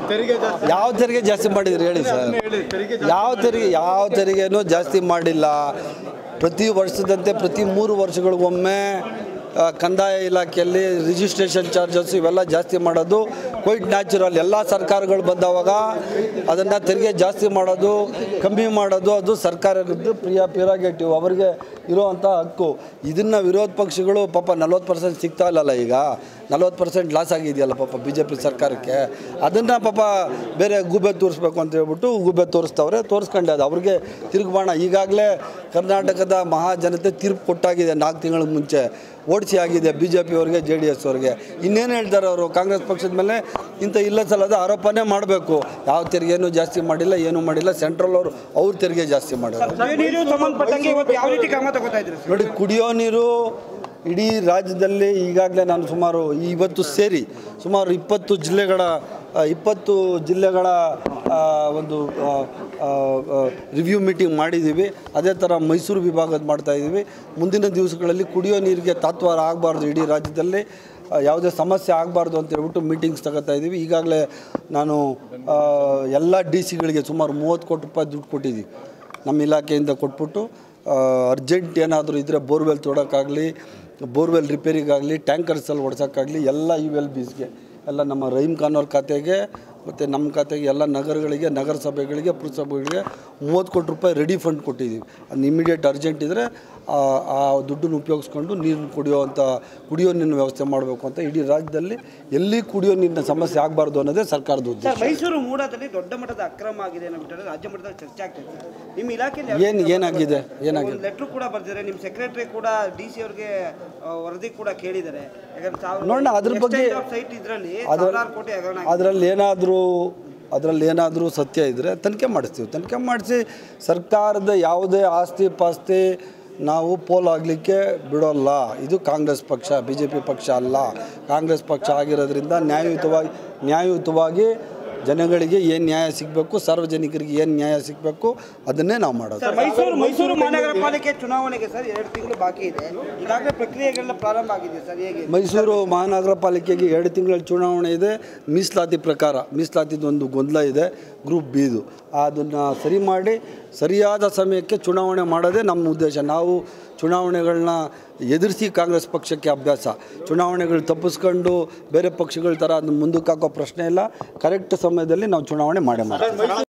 ತೆರಿಗೆ ಜಾಸ್ತಿ ಯಾವ ತೆರಿಗೆ ಜಾಸ್ತಿ ಮಾಡಿದ್ರಿ ಹೇಳಿ ಸರ್ ಹೇಳಿ ತೆರಿಗೆ ಯಾವ ತೆರಿಗೆ ಯಾವ ತೆರಿಗೆನೂ ಜಾಸ್ತಿ ಮಾಡಿಲ್ಲ ಪ್ರತಿ ವರ್ಷದಂತೆ ಪ್ರತಿ ಮೂರು ವರ್ಷಗಳಿಗೊಮ್ಮೆ ಆ, ಕಂದಾಯ ಇಲಾಖೆಯಲ್ಲಿ ರಿಜಿಸ್ಟ್ರೇಷನ್ ಚಾರ್ಜಸ್ ಇವೆಲ್ಲ ಜಾಸ್ತಿ ಮಾಡೋದು ಕ್ವೈಟ್ ನ್ಯಾಚುರಲ್ ಎಲ್ಲ ಸರ್ಕಾರಗಳು ಬಂದವಾಗ ಅದನ್ನು ತೆರಿಗೆ ಜಾಸ್ತಿ ಮಾಡೋದು ಕಮ್ಮಿ ಮಾಡೋದು ಅದು ಸರ್ಕಾರದ್ದು ಪ್ರಿಯ ಪಿರಾಗೇಟಿವ್ ಅವರಿಗೆ ಇರೋವಂಥ ಹಕ್ಕು ಇದನ್ನು ವಿರೋಧ ಪಕ್ಷಗಳು ಪಾಪ ನಲ್ವತ್ತು ಪರ್ಸೆಂಟ್ ಸಿಗ್ತಾ ಇಲ್ಲಲ್ಲ ಈಗ ನಲ್ವತ್ತು ಪರ್ಸೆಂಟ್ ಲಾಸ್ ಆಗಿದೆಯಲ್ಲ ಪಾಪ ಬಿ ಜೆ ಪಿ ಸರ್ಕಾರಕ್ಕೆ ಅದನ್ನು ಪಾಪ ಬೇರೆ ಗೂಬೆ ತೋರಿಸ್ಬೇಕು ಅಂತ ಹೇಳ್ಬಿಟ್ಟು ಗೂಬೆ ತೋರಿಸ್ತವ್ರೆ ತೋರಿಸ್ಕೊಂಡೆ ಅದು ಅವ್ರಿಗೆ ತಿರುಗುಬಾಣ ಈಗಾಗಲೇ ಕರ್ನಾಟಕದ ಮಹಾಜನತೆ ತೀರ್ಪು ಕೊಟ್ಟಾಗಿದೆ ನಾಲ್ಕು ತಿಂಗಳ ಮುಂಚೆ ಓಡಿಸಿ ಆಗಿದೆ ಬಿ ಜೆ ಪಿ ಅವ್ರಿಗೆ ಜೆ ಡಿ ಎಸ್ ಅವ್ರಿಗೆ ಇನ್ನೇನು ಹೇಳ್ತಾರೆ ಅವರು ಕಾಂಗ್ರೆಸ್ ಪಕ್ಷದ ಮೇಲೆ ಇಂಥ ಇಲ್ಲ ಸಲ್ಲದ ಆರೋಪನೇ ಮಾಡಬೇಕು ಯಾವ ತೆರಿಗೆನೂ ಜಾಸ್ತಿ ಮಾಡಿಲ್ಲ ಏನೂ ಮಾಡಿಲ್ಲ ಸೆಂಟ್ರಲ್ ಅವರು ಅವ್ರ ತೆರಿಗೆ ಜಾಸ್ತಿ ಮಾಡೋದು ಕುಡಿಯೋ ನೀರು ಸಂಬಂಧಪಟ್ಟಂಗೆ ಇವತ್ತು ಯಾವ ರೀತಿ ಕ್ರಮ ತಗೋತಾ ಇದ್ರಿ ಸರ್ ನೋಡಿ ಕುಡಿಯೋ ನೀರು ಇಡೀ ರಾಜ್ಯದಲ್ಲಿ ಈಗಾಗಲೇ ನಾನು ಸುಮಾರು ಇವತ್ತು ಸೇರಿ ಸುಮಾರು ಇಪ್ಪತ್ತು ಜಿಲ್ಲೆಗಳ ಆ, ಇಪ್ಪತ್ತು ಜಿಲ್ಲೆಗಳ ಆ, ಒಂದು ರಿವ್ಯೂ ಮೀಟಿಂಗ್ ಮಾಡಿದ್ದೀವಿ ಅದೇ ಥರ ಮೈಸೂರು ವಿಭಾಗದ ಮಾಡ್ತಾ ಇದ್ದೀವಿ ಮುಂದಿನ ದಿವಸಗಳಲ್ಲಿ ಕುಡಿಯೋ ನೀರಿಗೆ ತಾತ್ವಾರ ಆಗಬಾರ್ದು ಇಡೀ ರಾಜ್ಯದಲ್ಲಿ ಆ, ಯಾವುದೇ ಸಮಸ್ಯೆ ಆಗಬಾರ್ದು ಅಂತ ಹೇಳ್ಬಿಟ್ಟು ಮೀಟಿಂಗ್ಸ್ ತಗೋತಾ ಇದ್ದೀವಿ ಈಗಾಗಲೇ ನಾನು ಆ, ಎಲ್ಲ ಡಿ ಸಿಗಳಿಗೆ ಸುಮಾರು ಮೂವತ್ತು ಕೋಟಿ ರೂಪಾಯಿ ದುಡ್ಡು ಕೊಟ್ಟಿದ್ದೀವಿ ನಮ್ಮ ಇಲಾಖೆಯಿಂದ ಕೊಟ್ಬಿಟ್ಟು ಅರ್ಜೆಂಟ್ ಏನಾದರೂ ಇದ್ದರೆ ಬೋರ್ವೆಲ್ ತೊಡೋಕ್ಕಾಗಲಿ ಬೋರ್ವೆಲ್ ರಿಪೇರಿಗಾಗಲಿ ಟ್ಯಾಂಕರ್ಸಲ್ಲಿ ಹೊಡ್ಸೋಕ್ಕಾಗಲಿ ಎಲ್ಲ ಯು ಎಲ್ ಬೀಸ್ಗೆ ಎಲ್ಲ ನಮ್ಮ ರಹೀಮ್ ಖಾನ್ ಅವ್ರ ಖಾತೆಗೆ ಮತ್ತು ನಮ್ಮ ಖಾತೆಗೆ ಎಲ್ಲ ನಗರಗಳಿಗೆ ನಗರಸಭೆಗಳಿಗೆ ಪುರಸಭೆಗಳಿಗೆ ಮೂವತ್ತು ಕೋಟಿ ರೂಪಾಯಿ ರೆಡಿ ಫಂಡ್ ಕೊಟ್ಟಿದ್ದೀವಿ ಅದು ಇಮಿಡಿಯೇಟ್ ಅರ್ಜೆಂಟ್ ಇದ್ದರೆ ಆ ದುಡ್ಡನ್ನು ಉಪಯೋಗಿಸ್ಕೊಂಡು ನೀರನ್ನು ಕುಡಿಯೋವಂಥ ಕುಡಿಯೋ ನೀರಿನ ವ್ಯವಸ್ಥೆ ಮಾಡಬೇಕು ಅಂತ ಇಡೀ ರಾಜ್ಯದಲ್ಲಿ ಎಲ್ಲಿ ಕುಡಿಯೋ ನೀರಿನ ಸಮಸ್ಯೆ ಆಗಬಾರ್ದು ಅನ್ನೋದೇ ಸರ್ಕಾರದ ಉದ್ದೇಶ ಸರ್ ಮೈಸೂರು ಮೂಡಾದಲ್ಲಿ ದೊಡ್ಡ ಮಟ್ಟದ ಅಕ್ರಮ ಆಗಿದೆ ಅನ್ನೋ ರಾಜ್ಯ ಮಟ್ಟದಲ್ಲಿ ಚರ್ಚೆ ಆಗ್ತಿದೆ ಸರ್. ನಿಮ್ಮ ಇಲಾಖೆಯಲ್ಲಿ ಏನು ಏನಾಗಿದೆ ಏನಾಗಿದೆ ಒಂದು ಲೆಟ್ರ್ ಕೂಡ ಬರ್ದಿದ್ದಾರೆ ನಿಮ್ಮ ಸೆಕ್ರೆಟರಿ ಕೂಡ ಡಿ ಸಿ ಅವ್ರಿಗೆ ಆ, ವರದಿ ಕೂಡ ಕೇಳಿದ್ದಾರೆ ಯಾಕಂದ್ರೆ ನೋಡೋಣ, ಅದ್ರ ಬಗ್ಗೆ- ಸೈಟ್ ಇದರಲ್ಲಿ ಅದ್ರ- ಸಾವಿರಾರು ಕೋಟಿ ಹಗರಣ ಆಗಿದೆ. ಅದರಲ್ಲಿ ಏನಾದರೂ ಅದರಲ್ಲಿ ಏನಾದರೂ ಸತ್ಯ ಇದ್ದರೆ ತನಿಖೆ ಮಾಡಿಸ್ತೀವಿ ತನಿಖೆ ಮಾಡಿಸಿ ಸರ್ಕಾರದ ಯಾವುದೇ ಆಸ್ತಿ ಪಾಸ್ತಿ ನಾವು ಪೋಲ್ ಆಗಲಿಕ್ಕೆ ಬಿಡೋಲ್ಲ ಇದು ಕಾಂಗ್ರೆಸ್ ಪಕ್ಷ ಬಿ ಜೆ ಪಿ ಪಕ್ಷ ಅಲ್ಲ ಕಾಂಗ್ರೆಸ್ ಪಕ್ಷ ಆಗಿರೋದ್ರಿಂದ ನ್ಯಾಯಯುತವಾಗಿ ನ್ಯಾಯಯುತವಾಗಿ ಜನಗಳಿಗೆ ಏನು ನ್ಯಾಯ ಸಿಗಬೇಕು ಸಾರ್ವಜನಿಕರಿಗೆ ಏನು ನ್ಯಾಯ ಸಿಗಬೇಕು ಅದನ್ನೇ ನಾವು ಮಾಡೋದು ಸರ್ ಮೈಸೂರು ಮೈಸೂರು ಮಹಾನಗರ ಪಾಲಿಕೆ ಚುನಾವಣೆಗೆ ಸರ್ ಎರಡು ತಿಂಗಳು ಬಾಕಿ ಇದೆ ಈಗಾಗಲೇ ಪ್ರಕ್ರಿಯೆಗಳೆಲ್ಲ ಪ್ರಾರಂಭ ಆಗಿದೆ ಸರ್ ಹೇಗೆ ಮೈಸೂರು ಮಹಾನಗರ ಪಾಲಿಕೆಗೆ ಎರಡು ತಿಂಗಳ ಚುನಾವಣೆ ಇದೆ ಮೀಸಲಾತಿ ಪ್ರಕಾರ ಮೀಸಲಾತಿದು ಒಂದು ಗೊಂದಲ ಇದೆ ಗ್ರೂಪ್ ಬಿದು ಅದನ್ನು ಸರಿ ಮಾಡಿ ಸರಿಯಾದ ಸಮಯಕ್ಕೆ ಚುನಾವಣೆ ಮಾಡೋದೇ ನಮ್ಮ ಉದ್ದೇಶ ನಾವು ಚುನಾವಣೆಗಳನ್ನ ಎದುರಿಸಿ ಕಾಂಗ್ರೆಸ್ ಪಕ್ಷಕ್ಕೆ ಅಭ್ಯಾಸ ಚುನಾವಣೆಗಳು ತಪ್ಪಿಸ್ಕೊಂಡು ಬೇರೆ ಪಕ್ಷಗಳ ಥರ ಅದನ್ನ ಮುಂದಕ್ಕೆ ಹಾಕೋ ಪ್ರಶ್ನೆ ಇಲ್ಲ ಕರೆಕ್ಟ್ ಸಮಯದಲ್ಲಿ ನಾವು ಚುನಾವಣೆ ಮಾಡೇ ಮಾಡ್ತೀವಿ